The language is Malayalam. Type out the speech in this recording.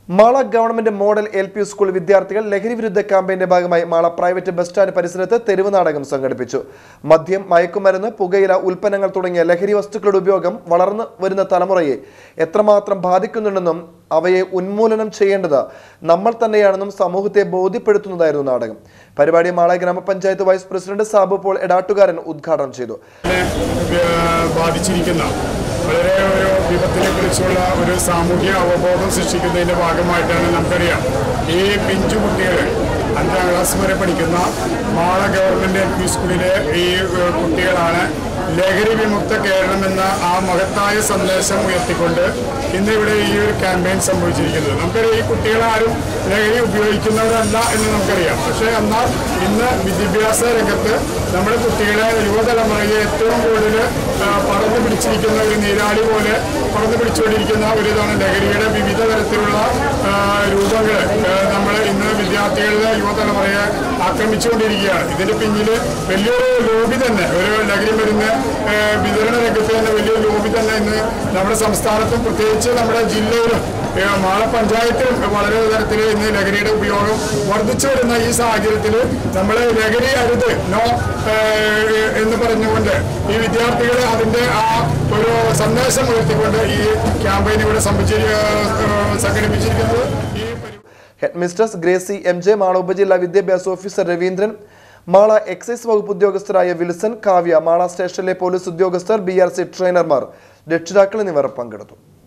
Mala government model L P school വിദ്യാർത്ഥികൾ ലഹരി വിരുദ്ധ ക്യാമ്പയിന്റെ ഭാഗമായി മാള പ്രൈവറ്റ് ബസ് സ്റ്റാൻഡ് പരിസരത്ത് തെരുവ് നാടകം സംഘടിപ്പിച്ചു മദ്യം മയക്കുമരുന്ന് പുകയില ഉൽപ്പന്നങ്ങൾ തുടങ്ങിയ ലഹരി വസ്തുക്കളുടെ ഉപയോഗം വളർന്നു വരുന്ന തലമുറയെ എത്രമാത്രം ബാധിക്കുന്നുണ്ടെന്നും അവയെ ഉന്മൂലനം ചെയ്യേണ്ടത് നമ്മൾ തന്നെയാണെന്നും സമൂഹത്തെ ബോധ്യപ്പെടുത്തുന്നതായിരുന്നു നാടകം പരിപാടി മാള ഗ്രാമപഞ്ചായത്ത് വൈസ് പ്രസിഡന്റ് സാബു പോൾ എടാട്ടുകാരൻ ഉദ്ഘാടനം ചെയ്തു ഏഹ് ബാധിച്ചിരിക്കുന്ന വളരെ ഒരു വിപത്തിനെ കുറിച്ചുള്ള ഒരു സാമൂഹ്യ അവബോധം സൃഷ്ടിക്കുന്നതിന്റെ ഭാഗമായിട്ടാണ് നമുക്കറിയാം ഈ പിഞ്ചു കുട്ടികൾ അഞ്ചാം ക്ലാസ് വരെ പഠിക്കുന്ന മാള ഗവൺമെന്റ് എൽ പി സ്കൂളിലെ ഈ ഏഹ് കുട്ടികളാണ് ലഹരി വിമുക്ത കേരളം എന്ന ആ മഹത്തായ സന്ദേശം ഉയർത്തിക്കൊണ്ട് ഇന്ന് ഇവിടെ ഈ ഒരു ക്യാമ്പയിൻ സംഭവിച്ചിരിക്കുന്നത് നമുക്കറിയാം ഈ കുട്ടികളാരും ലഹരി ഉപയോഗിക്കുന്നവരല്ല എന്ന് നമുക്കറിയാം പക്ഷേ എന്നാൽ ഇന്ന് വിദ്യാഭ്യാസ രംഗത്ത് നമ്മുടെ കുട്ടികളെ യുവതലമുറയെ ഏറ്റവും കൂടുതൽ ആ, പടർന്നു പിടിച്ചിരിക്കുന്ന ഒരു നീരാളി പോലെ പടർന്നു പിടിച്ചുകൊണ്ടിരിക്കുന്ന ഒരു ഇതാണ് ലഹരിയുടെ വിവിധ തരത്തിലുള്ള രൂപങ്ങൾ നമ്മൾ ഇന്ന് വിദ്യാർത്ഥികളുടെ യുവതലമുറയെ ആക്രമിച്ചുകൊണ്ടിരിക്കുകയാണ് ഇതിന്റെ പിന്നിൽ വലിയൊരു ലോബി തന്നെ ഒരു ലഹരി മരുന്ന് ആ, വിതരണ രംഗത്ത് തന്നെ വലിയൊരു ലോബി തന്നെ ഇന്ന് നമ്മുടെ സംസ്ഥാനത്തും പ്രത്യേകിച്ച് നമ്മുടെ ജില്ലയിലും ഏ, മാള പഞ്ചായത്തിലും വളരെ തരത്തിൽ ഇന്ന് ലഹരിയുടെ ഉപയോഗം വർദ്ധിച്ചു വരുന്ന ഈ സാഹചര്യത്തിൽ നമ്മൾ ലഹരി അരുത് നോ ഏ, എന്ന് പറഞ്ഞുകൊണ്ട് ഈ വിദ്യാർത്ഥികളെ അതിന്റെ ആ ഒരു സന്ദേശം ഉയർത്തിക്കൊണ്ട് ഈ ക്യാമ്പയിൻ ഇവിടെ സംഭവിച്ചി- ഏ, ഏ, സംഘടിപ്പിച്ചിരിക്കുന്നത് ഈ പരി- headmistress Gracy M J Mala ഉപജില്ലാ വിദ്യാഭ്യാസ ഓഫീസർ രവീന്ദ്രൻ മാള എക്സൈസ് വകുപ്പ് ഉദ്യോഗസ്ഥരായ വിൽസൺ കാവ്യ മാള സ്റ്റേഷനിലെ പോലീസ് ഉദ്യോഗസ്ഥർ ബി ആർ സി ട്രെയിനർമാർ രക്ഷിതാക്കൾ എന്നിവർ പങ്കെടുത്തു